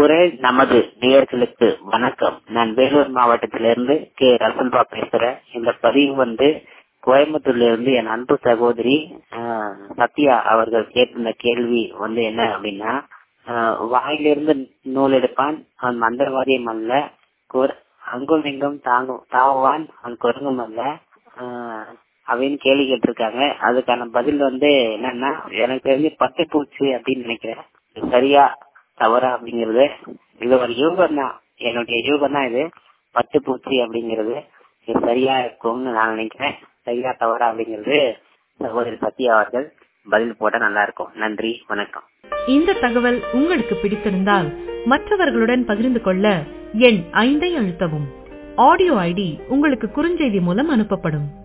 குரல் நமது நேயர்களுக்கு வணக்கம் நான் வேலூர் மாவட்டத்திலிருந்து கே ரசல்பா பேசுறேன் இந்த பதிவு வந்து கோயம்புத்தூர்ல இருந்து என் அன்பு சகோதரி ஆஹ், சத்யா அவர்கள் கேட்டிருந்த கேள்வி வந்து என்ன அப்படின்னா ஆஹ், வாயிலிருந்து நூல் எடுப்பான் அவன் மந்திரவாதியும் அல்ல குர- அங்கும் இங்கும் தாங்கும் தாவுவான் அவன் குரங்கும் அல்ல ஆஹ், அப்படின்னு கேள்வி கேட்டிருக்காங்க அதுக்கான பதில் வந்து என்னன்னா எனக்கு தெரிஞ்சு பட்டுப்பூச்சி அப்படின்னு நினைக்கிறேன் இது சரியா தவறா அப்படிங்கிறது இது ஒரு யூகம் தான் என்னுடைய யூகம் தான் இது பட்டுப்பூச்சி அப்படிங்கிறது இது சரியா இருக்கும்னு நான் நினைக்கிறேன் சரியா தவறா அப்படிங்கிறது சகோதரி சத்யா அவர்கள் பதில் போட்டா நல்லா இருக்கும் நன்றி வணக்கம் இந்த தகவல் உங்களுக்கு பிடித்திருந்தால் மற்றவர்களுடன் பகிர்ந்து கொள்ள எண் ஐந்தை அழுத்தவும் ஆடியோ ஐடி உங்களுக்கு குறுஞ்செய்தி மூலம் அனுப்பப்படும்